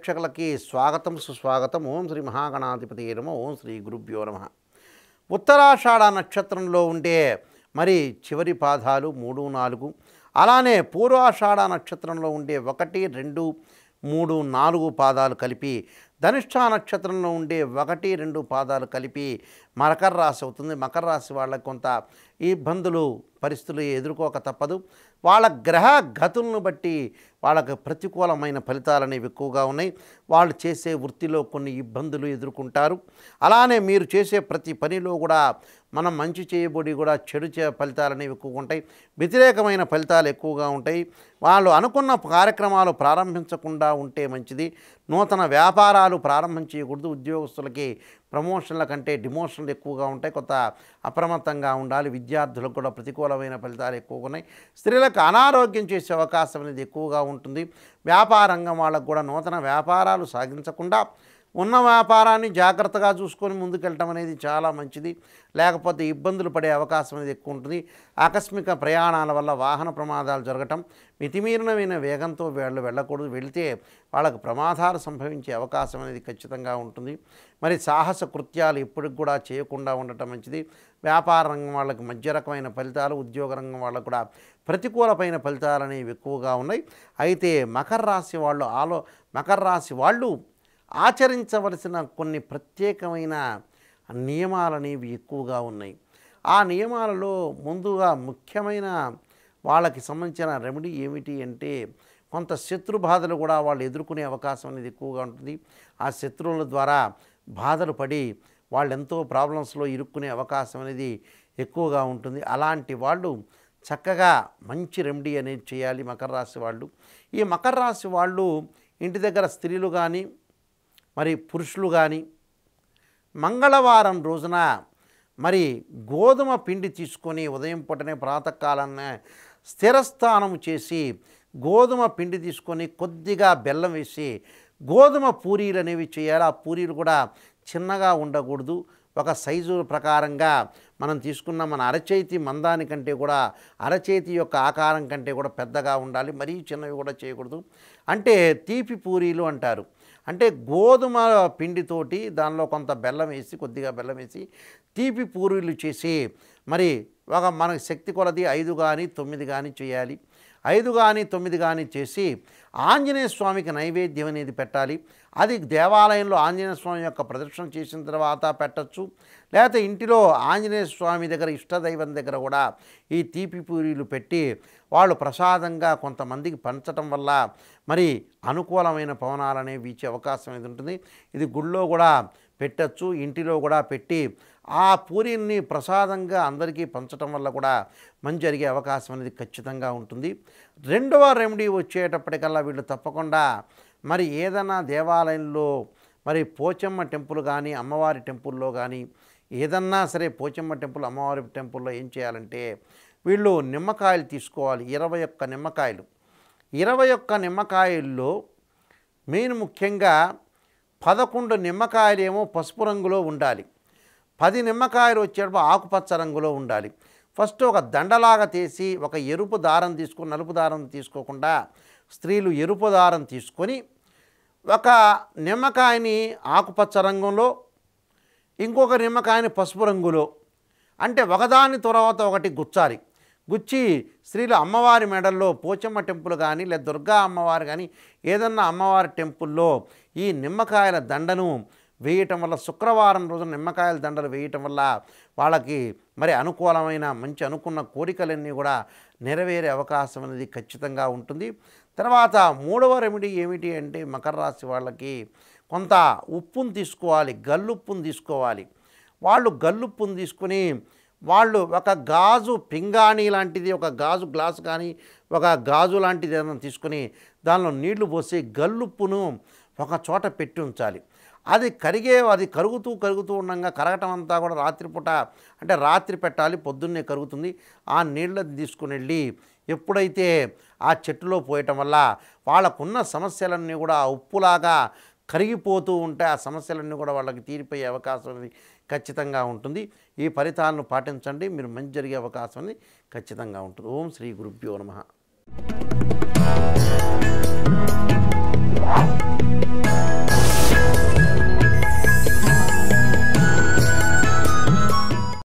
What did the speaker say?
ప్రేక్షకులకి స్వాగతం సుస్వాగతం ఓం శ్రీ మహాగణాధిపతి నమ ఓం శ్రీ గురుభ్యో నమ ఉత్తరాషాఢ నక్షత్రంలో ఉండే మరి చివరి పాదాలు మూడు నాలుగు అలానే పూర్వాషాఢ నక్షత్రంలో ఉండే ఒకటి రెండు మూడు నాలుగు పాదాలు కలిపి ధనిష్ఠ నక్షత్రంలో ఉండే ఒకటి రెండు పాదాలు కలిపి మకర రాశి అవుతుంది మకర రాశి వాళ్ళకి కొంత ఇబ్బందులు పరిస్థితులు ఎదుర్కోక తప్పదు వాళ్ళ గ్రహ గతులను బట్టి వాళ్ళకి ప్రతికూలమైన ఫలితాలు అనేవి ఎక్కువగా ఉన్నాయి వాళ్ళు చేసే వృత్తిలో కొన్ని ఇబ్బందులు ఎదుర్కొంటారు అలానే మీరు చేసే ప్రతి పనిలో కూడా మనం మంచి చేయబడి కూడా చెడు చే ఫలితాలు అనేవి ఎక్కువగా ఉంటాయి వ్యతిరేకమైన ఫలితాలు ఎక్కువగా ఉంటాయి వాళ్ళు అనుకున్న కార్యక్రమాలు ప్రారంభించకుండా ఉంటే మంచిది నూతన వ్యాపారాలు ప్రారంభం చేయకూడదు ఉద్యోగస్తులకి ప్రమోషన్ల కంటే డిమోషన్లు ఎక్కువగా ఉంటాయి కొంత అప్రమత్తంగా ఉండాలి విద్యార్థులకు కూడా ప్రతికూలమైన ఫలితాలు ఎక్కువగా ఉన్నాయి స్త్రీలకు అనారోగ్యం చేసే అవకాశం అనేది ఎక్కువగా ఉంటుంది వ్యాపార రంగం వాళ్ళకు కూడా నూతన వ్యాపారాలు సాగించకుండా ఉన్న వ్యాపారాన్ని జాగ్రత్తగా చూసుకొని ముందుకెళ్ళటం అనేది చాలా మంచిది లేకపోతే ఇబ్బందులు పడే అవకాశం అనేది ఎక్కువ ఉంటుంది ఆకస్మిక ప్రయాణాల వల్ల వాహన ప్రమాదాలు జరగటం మితిమీరినమైన వేగంతో వీళ్ళు వెళ్ళకూడదు వెళితే వాళ్ళకు ప్రమాదాలు సంభవించే అవకాశం అనేది ఖచ్చితంగా ఉంటుంది మరి సాహస కృత్యాలు ఎప్పటికి కూడా చేయకుండా ఉండటం మంచిది వ్యాపార రంగం వాళ్ళకి మధ్య రకమైన ఫలితాలు ఉద్యోగ రంగం వాళ్ళకు కూడా ప్రతికూలమైన ఫలితాలు అనేవి ఎక్కువగా ఉన్నాయి అయితే మకర రాశి వాళ్ళు ఆలో మకర రాశి వాళ్ళు ఆచరించవలసిన కొన్ని ప్రత్యేకమైన నియమాలు అనేవి ఎక్కువగా ఉన్నాయి ఆ నియమాలలో ముందుగా ముఖ్యమైన వాళ్ళకి సంబంధించిన రెమెడీ ఏమిటి అంటే కొంత శత్రు బాధలు కూడా వాళ్ళు ఎదుర్కొనే అవకాశం అనేది ఎక్కువగా ఉంటుంది ఆ శత్రువుల ద్వారా బాధలు పడి వాళ్ళు ఎంతో ప్రాబ్లమ్స్లో ఇరుక్కునే అవకాశం అనేది ఎక్కువగా ఉంటుంది అలాంటి వాళ్ళు చక్కగా మంచి రెమెడీ అనేది చేయాలి మకర రాశి వాళ్ళు ఈ మకర రాశి వాళ్ళు ఇంటి దగ్గర స్త్రీలు కానీ మరి పురుషులు కానీ మంగళవారం రోజున మరి గోధుమ పిండి తీసుకొని ఉదయం పూటనే ప్రాతకాలాన్ని స్థిరస్థానం చేసి గోధుమ పిండి తీసుకొని కొద్దిగా బెల్లం వేసి గోధుమ పూరీలు అనేవి చేయాలి ఆ పూరీలు కూడా చిన్నగా ఉండకూడదు ఒక సైజు ప్రకారంగా మనం తీసుకున్న మన అరచేతి మందాని కంటే కూడా అరచేతి యొక్క ఆకారం కంటే కూడా పెద్దగా ఉండాలి మరీ చిన్నవి కూడా చేయకూడదు అంటే తీపి పూరీలు అంటారు అంటే గోధుమ పిండితోటి దానిలో కొంత బెల్లం వేసి కొద్దిగా బెల్లం వేసి తీపి పూరీలు చేసి మరి ఒక మనకి శక్తి కొలది ఐదు కానీ తొమ్మిది కానీ చేయాలి ఐదు కానీ తొమ్మిది కానీ చేసి ఆంజనేయ స్వామికి నైవేద్యం అనేది పెట్టాలి అది దేవాలయంలో ఆంజనేయ స్వామి యొక్క ప్రదర్శన చేసిన తర్వాత పెట్టచ్చు లేకపోతే ఇంటిలో ఆంజనేయ స్వామి దగ్గర ఇష్టదైవం దగ్గర కూడా ఈ తీపి పూరీలు పెట్టి వాళ్ళు ప్రసాదంగా కొంతమందికి పంచటం వల్ల మరి అనుకూలమైన పవనాలు అనేవి ఇచ్చే అవకాశం అనేది ఉంటుంది ఇది గుళ్ళో కూడా పెట్టచ్చు ఇంటిలో కూడా పెట్టి ఆ పూరీని ప్రసాదంగా అందరికీ పంచటం వల్ల కూడా మంచి జరిగే అవకాశం అనేది ఖచ్చితంగా ఉంటుంది రెండవ రెమెడీ వచ్చేటప్పటికల్లా వీళ్ళు తప్పకుండా మరి ఏదైనా దేవాలయంలో మరి పోచమ్మ టెంపుల్ కానీ అమ్మవారి టెంపుల్లో కానీ ఏదన్నా సరే పోచమ్మ టెంపుల్ అమ్మవారి టెంపుల్లో ఏం చేయాలంటే వీళ్ళు నిమ్మకాయలు తీసుకోవాలి ఇరవై ఒక్క నిమ్మకాయలు ఇరవై ఒక్క నిమ్మకాయల్లో మెయిన్ ముఖ్యంగా పదకొండు నిమ్మకాయలేమో పసుపు రంగులో ఉండాలి పది నిమ్మకాయలు వచ్చేటప్పుడు ఆకుపచ్చ రంగులో ఉండాలి ఫస్ట్ ఒక దండలాగా తీసి ఒక ఎరుపు దారం తీసుకొని నలుపు దారం తీసుకోకుండా స్త్రీలు ఎరుపు దారం తీసుకొని ఒక నిమ్మకాయని ఆకుపచ్చ రంగులో ఇంకొక నిమ్మకాయని పసుపు రంగులో అంటే ఒకదాని తర్వాత ఒకటి గుచ్చాలి గుచ్చి స్త్రీలు అమ్మవారి మెడల్లో పోచమ్మ టెంపుల్ కానీ లేదా దుర్గా అమ్మవారు కానీ ఏదన్నా అమ్మవారి టెంపుల్లో ఈ నిమ్మకాయల దండను వేయటం వల్ల శుక్రవారం రోజున నిమ్మకాయల దండలు వేయటం వల్ల వాళ్ళకి మరి అనుకూలమైన మంచి అనుకున్న కోరికలన్నీ కూడా నెరవేరే అవకాశం అనేది ఖచ్చితంగా ఉంటుంది తర్వాత మూడవ రెమెడీ ఏమిటి అంటే మకర రాశి వాళ్ళకి కొంత ఉప్పును తీసుకోవాలి గల్లుప్పును తీసుకోవాలి వాళ్ళు గల్లుప్పును తీసుకుని వాళ్ళు ఒక గాజు పింగాణి లాంటిది ఒక గాజు గ్లాసు కానీ ఒక గాజు లాంటిది ఏదైనా తీసుకుని దానిలో నీళ్లు పోసి గల్లుప్పును ఒక చోట పెట్టి ఉంచాలి అది కరిగే అది కరుగుతూ కరుగుతూ ఉండగా కరగటం అంతా కూడా రాత్రిపూట అంటే రాత్రి పెట్టాలి పొద్దున్నే కరుగుతుంది ఆ నీళ్ళని తీసుకుని వెళ్ళి ఎప్పుడైతే ఆ చెట్టులో పోయటం వల్ల వాళ్ళకున్న సమస్యలన్నీ కూడా ఆ ఉప్పులాగా కరిగిపోతూ ఉంటే ఆ సమస్యలన్నీ కూడా వాళ్ళకి తీరిపోయే అవకాశం అనేది ఖచ్చితంగా ఉంటుంది ఈ ఫలితాలను పాటించండి మీరు మంచి జరిగే అవకాశం అనేది ఖచ్చితంగా ఉంటుంది ఓం శ్రీ గురుభ్యో నమః